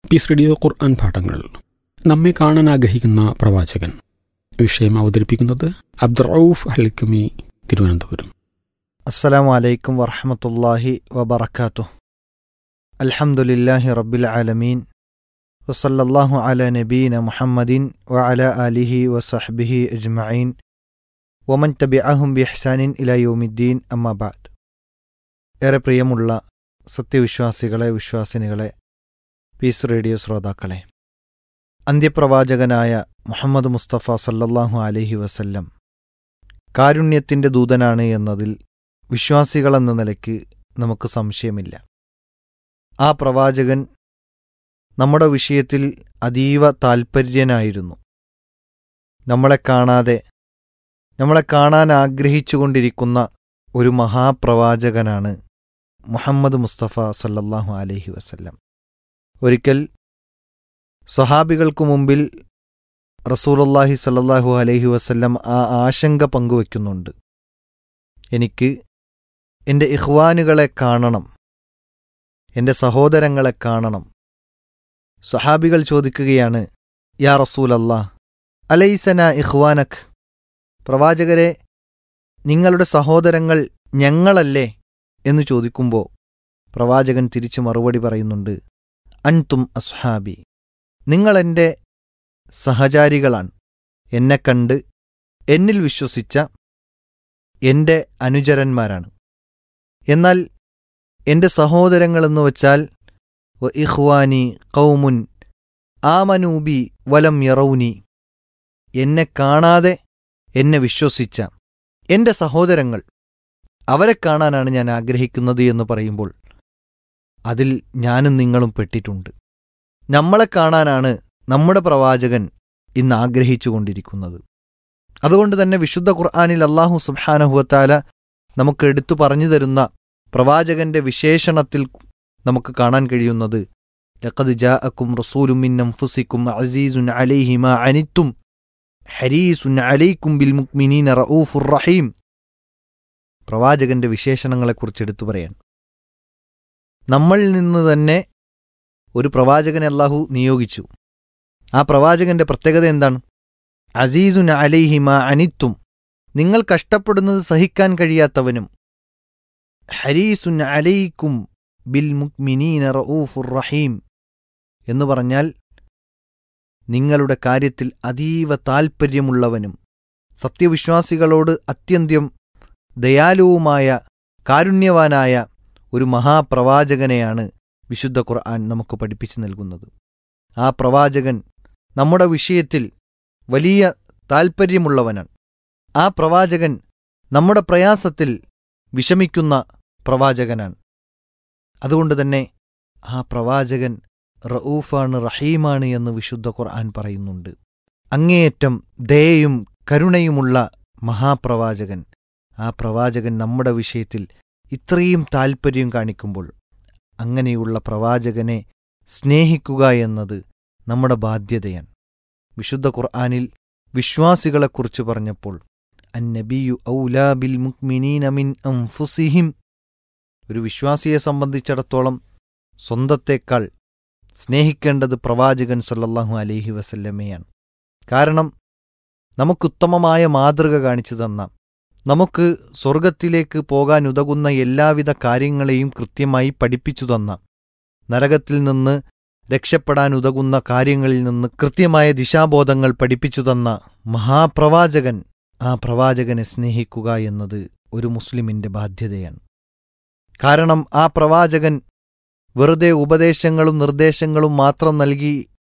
piece radio ഖുർആൻ പാഠങ്ങൾ നമ്മെ കാണാൻ ആഗ്രഹിക്കുന്ന പ്രവാചകൻ വിഷയം അവതരിപ്പിക്കുന്നത് അബ്ദുറൌഫ് ഹൽക്കമി തിരുവനന്തപുരം അസ്സലാമു അലൈക്കും വറഹമത്തല്ലാഹി വബർക്കാത്തു അൽഹംദുലില്ലാഹി റബ്ബിൽ ആലമീൻ വസല്ലല്ലാഹു അല നബീന മുഹമ്മദിൻ വ അല ആലിഹി വസഹ്ബിഹി അജ്മഈൻ വമൻ തബിഅഹും ബിഹ്സാനിൻ ഇല യൗമിദ്ദീൻ അമ്മാബാദ് ഏറെ പ്രിയമുള്ള സത്യവിശ്വാസികളെ വിശ്വാസിനികളെ പീസ് റേഡിയോ ശ്രോതാക്കളെ അന്ത്യപ്രവാചകനായ മുഹമ്മദ് മുസ്തഫ സല്ലല്ലാഹു അലൈഹി വസല്ലം കാരുണ്യത്തിൻ്റെ ദൂതനാണ് എന്നതിൽ വിശ്വാസികളെന്ന നിലയ്ക്ക് നമുക്ക് സംശയമില്ല ആ പ്രവാചകൻ നമ്മുടെ വിഷയത്തിൽ അതീവ താൽപ്പര്യനായിരുന്നു നമ്മളെ കാണാതെ നമ്മളെ കാണാൻ ആഗ്രഹിച്ചുകൊണ്ടിരിക്കുന്ന ഒരു മഹാപ്രവാചകനാണ് മുഹമ്മദ് മുസ്തഫ സല്ലല്ലാഹു അലൈഹി വസല്ലം ഒരിക്കൽ സഹാബികൾക്കു മുമ്പിൽ റസൂലുള്ളാഹി സല്ലല്ലാഹു അലൈഹി വസല്ലം ആ ആശങ്ക പങ്കുവെക്കുന്നുണ്ട് എനിക്ക് എൻ്റെ ഇഹ്വാനുകളെ കാണണം എൻ്റെ സഹോദരങ്ങളെ കാണണം സഹാബികൾ ചോദിക്കുകയാണ് യാ റസൂലല്ലാ അലൈസന ഇഹ്വാനക് പ്രവാചകരെ നിങ്ങളുടെ സഹോദരങ്ങൾ ഞങ്ങളല്ലേ എന്ന് ചോദിക്കുമ്പോൾ പ്രവാചകൻ തിരിച്ചു മറുപടി പറയുന്നുണ്ട് അൻതും അസ്ഹാബി നിങ്ങളെൻ്റെ സഹചാരികളാണ് എന്നെ കണ്ട് എന്നിൽ വിശ്വസിച്ച എൻ്റെ അനുചരന്മാരാണ് എന്നാൽ എൻ്റെ സഹോദരങ്ങളെന്ന് വച്ചാൽ വ ഇഹ്വാനി കൗമുൻ ആമനൂബി വലം യറൗനി എന്നെ കാണാതെ എന്നെ വിശ്വസിച്ച എൻ്റെ സഹോദരങ്ങൾ അവരെ കാണാനാണ് ഞാൻ ആഗ്രഹിക്കുന്നത് എന്ന് പറയുമ്പോൾ അതിൽ ഞാനും നിങ്ങളും പെട്ടിട്ടുണ്ട് നമ്മളെ കാണാനാണ് നമ്മുടെ പ്രവാചകൻ ഇന്ന് ആഗ്രഹിച്ചുകൊണ്ടിരിക്കുന്നത് അതുകൊണ്ട് തന്നെ വിശുദ്ധ ഖുർആാനിൽ അള്ളാഹു സുബ്ഹാനഹുവത്താല നമുക്ക് എടുത്തു പറഞ്ഞു തരുന്ന പ്രവാചകന്റെ വിശേഷണത്തിൽ നമുക്ക് കാണാൻ കഴിയുന്നത് ലഖദ് ജാഅക്കും റസൂലും മിൻ അൻഫുസിക്കും അസീസുൻ അലൈഹി മാ അനിത്തും ഹരീസുൻ അലൈക്കും ബിൽ മുക്മിനീന റഊഫുർ റഹീം പ്രവാചകന്റെ വിശേഷണങ്ങളെക്കുറിച്ച് എടുത്തു പറയാൻ നമ്മളിൽ നിന്ന് തന്നെ ഒരു പ്രവാചകനെ അല്ലാഹു നിയോഗിച്ചു ആ പ്രവാചകന്റെ പ്രത്യേകത എന്താണ് അസീസുൻ അലൈഹി മാ അനിത്തും നിങ്ങൾ കഷ്ടപ്പെടുന്നത് സഹിക്കാൻ കഴിയാത്തവനും ഹരീസുൻ അലൈക്കും ബിൽ മുക്മിനീന റഊഫുർ റഹീം എന്ന് പറഞ്ഞാൽ നിങ്ങളുടെ കാര്യത്തിൽ അതീവ താൽപ്പര്യമുള്ളവനും സത്യവിശ്വാസികളോട് അത്യന്ത്യം ദയാലുവുമായ കാരുണ്യവാനായ ഒരു മഹാപ്രവാചകനെയാണ് വിശുദ്ധ ഖുർആൻ നമുക്ക് പഠിപ്പിച്ചു നൽകുന്നത് ആ പ്രവാചകൻ നമ്മുടെ വിഷയത്തിൽ വലിയ താൽപ്പര്യമുള്ളവനാണ് ആ പ്രവാചകൻ നമ്മുടെ പ്രയാസത്തിൽ വിഷമിക്കുന്ന പ്രവാചകനാണ് അതുകൊണ്ട് തന്നെ ആ പ്രവാചകൻ റഊഫാണ് റഹീമാണ് എന്ന് വിശുദ്ധ ഖുർആൻ പറയുന്നുണ്ട് അങ്ങേയറ്റം ദയയും കരുണയുമുള്ള മഹാപ്രവാചകൻ ആ പ്രവാചകൻ നമ്മുടെ വിഷയത്തിൽ ഇത്രയും താൽപ്പര്യം കാണിക്കുമ്പോൾ അങ്ങനെയുള്ള പ്രവാചകനെ സ്നേഹിക്കുക എന്നത് നമ്മുടെ ബാധ്യതയാണ് വിശുദ്ധ ഖുർആനിൽ വിശ്വാസികളെക്കുറിച്ച് പറഞ്ഞപ്പോൾ അന്നബിയു ഔലാ ബിൽ മുക്മിനീന മിൻ അംഫുസിഹിം ഒരു വിശ്വാസിയെ സംബന്ധിച്ചിടത്തോളം സ്വന്തത്തേക്കാൾ സ്നേഹിക്കേണ്ടത് പ്രവാചകൻ സല്ലല്ലാഹു അലൈഹി വസല്ലമയാണ് കാരണം നമുക്കുത്തമമായ മാതൃക കാണിച്ചു തന്ന നമുക്ക് സ്വർഗത്തിലേക്ക് പോകാൻ ഉതകുന്ന എല്ലാവിധ കാര്യങ്ങളെയും കൃത്യമായി പഠിപ്പിച്ചു തന്ന നരകത്തിൽ നിന്ന് രക്ഷപ്പെടാൻ ഉതകുന്ന കാര്യങ്ങളിൽ നിന്ന് കൃത്യമായ ദിശാബോധങ്ങൾ പഠിപ്പിച്ചു തന്ന മഹാപ്രവാചകൻ ആ പ്രവാചകനെ സ്നേഹിക്കുക എന്നത് ഒരു മുസ്ലിമിന്റെ ബാധ്യതയാണ് കാരണം ആ പ്രവാചകൻ വെറുതെ ഉപദേശങ്ങളും നിർദ്ദേശങ്ങളും മാത്രം നൽകി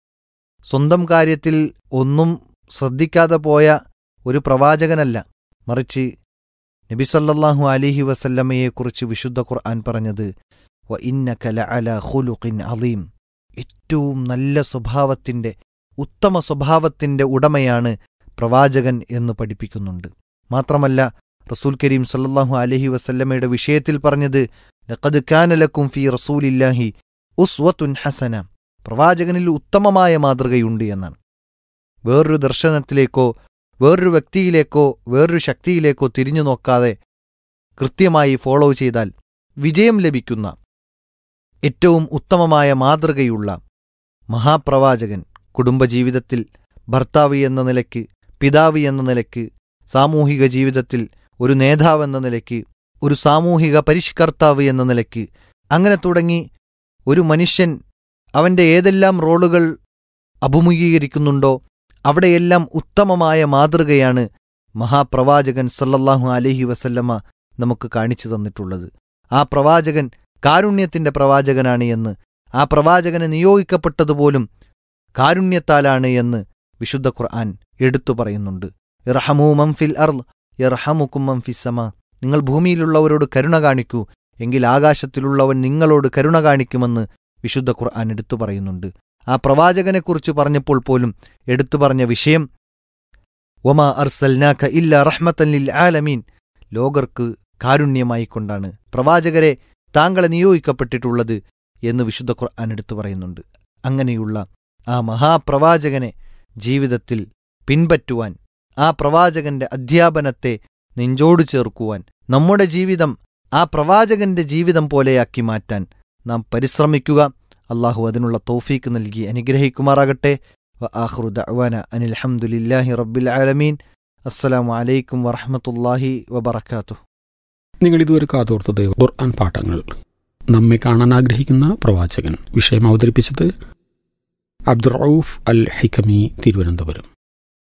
സ്വന്തം കാര്യത്തിൽ ഒന്നും ശ്രദ്ധിക്കാതെ പോയ ഒരു പ്രവാചകനല്ല മറിച്ച് നബിസല്ലാഹു അലിഹി വസല്ലമയെക്കുറിച്ച് വിശുദ്ധ ഖുർആൻ പറഞ്ഞത് വ ഇന്നകല അല ഖുലുഖിൻ അലീം ഏറ്റവും നല്ല സ്വഭാവത്തിന്റെ ഉത്തമ സ്വഭാവത്തിന്റെ ഉടമയാണ് പ്രവാചകൻ എന്ന് പഠിപ്പിക്കുന്നുണ്ട് മാത്രമല്ല റസൂൽ കരീം സല്ലല്ലാഹു അലഹി വസല്ലമയുടെ വിഷയത്തിൽ പറഞ്ഞത് ലഖദ് കാനലക്കും ഫി റസൂലില്ലാഹി ഉസ്വത്തുൻ ഹസന പ്രവാചകനിൽ ഉത്തമമായ മാതൃകയുണ്ട് എന്നാണ് വേറൊരു ദർശനത്തിലേക്കോ വേറൊരു വ്യക്തിയിലേക്കോ വേറൊരു ശക്തിയിലേക്കോ തിരിഞ്ഞു നോക്കാതെ കൃത്യമായി ഫോളോ ചെയ്താൽ വിജയം ലഭിക്കുന്ന ഏറ്റവും ഉത്തമമായ മാതൃകയുള്ള മഹാപ്രവാചകൻ കുടുംബജീവിതത്തിൽ ഭർത്താവ് എന്ന നിലയ്ക്ക് പിതാവ് എന്ന നിലയ്ക്ക് സാമൂഹിക ജീവിതത്തിൽ ഒരു നേതാവെന്ന നിലയ്ക്ക് ഒരു സാമൂഹിക പരിഷ്കർത്താവ് എന്ന നിലയ്ക്ക് അങ്ങനെ തുടങ്ങി ഒരു മനുഷ്യൻ അവന്റെ ഏതെല്ലാം റോളുകൾ അഭിമുഖീകരിക്കുന്നുണ്ടോ അവിടെയെല്ലാം ഉത്തമമായ മാതൃകയാണ് മഹാപ്രവാചകൻ സല്ലല്ലാഹു അലൈഹി വസല്ലമ നമുക്ക് കാണിച്ചു തന്നിട്ടുള്ളത് ആ പ്രവാചകൻ കാരുണ്യത്തിന്റെ പ്രവാചകനാണ് എന്ന് ആ പ്രവാചകന് നിയോഗിക്കപ്പെട്ടതുപോലും കാരുണ്യത്താലാണ് എന്ന് വിശുദ്ധ ഖുർആൻ എടുത്തു പറയുന്നുണ്ട് ഇർഹമൂ മംഫിൽ അർൽ ഇർഹമുക്കും മംഫിസമ നിങ്ങൾ ഭൂമിയിലുള്ളവരോട് കരുണ കാണിക്കൂ എങ്കിൽ ആകാശത്തിലുള്ളവൻ നിങ്ങളോട് കരുണ കാണിക്കുമെന്ന് വിശുദ്ധ ഖുർആൻ എടുത്തു പറയുന്നുണ്ട് ആ പ്രവാചകനെക്കുറിച്ച് പറഞ്ഞപ്പോൾ പോലും എടുത്തു പറഞ്ഞ വിഷയം ഒമാ അർസൽനാക്ക ഇല്ല റഹ്മത്തല്ലിൽ ആലമീൻ ലോകർക്ക് കാരുണ്യമായിക്കൊണ്ടാണ് പ്രവാചകരെ താങ്കളെ നിയോഗിക്കപ്പെട്ടിട്ടുള്ളത് എന്ന് വിശുദ്ധ ഖുർആൻ എടുത്തു പറയുന്നുണ്ട് അങ്ങനെയുള്ള ആ മഹാപ്രവാചകനെ ജീവിതത്തിൽ പിൻപറ്റുവാൻ ആ പ്രവാചകന്റെ അധ്യാപനത്തെ നെഞ്ചോട് ചേർക്കുവാൻ നമ്മുടെ ജീവിതം ആ പ്രവാചകന്റെ ജീവിതം പോലെയാക്കി മാറ്റാൻ നാം പരിശ്രമിക്കുക അള്ളാഹു അതിനുള്ള തോഫീക്ക് നൽകി അനുഗ്രഹിക്കുമാറാകട്ടെ വ ആഖിറു ദഅ്വാന അനിൽ ഹംദുലില്ലാഹി റബ്ബിൽ ആലമീൻ അസ്സലാമു അലൈക്കും വറഹ്മത്തുള്ളാഹി വബറകാതുഹു നിങ്ങൾ ഇതുവരെ കാതോർത്തത് ഖുർആൻ പാഠങ്ങൾ നമ്മെ കാണാൻ ആഗ്രഹിക്കുന്ന പ്രവാചകൻ വിഷയം അവതരിപ്പിച്ചത് അബ്ദുറൌഫ് അൽ ഹിക്കമി തിരുവനന്തപുരം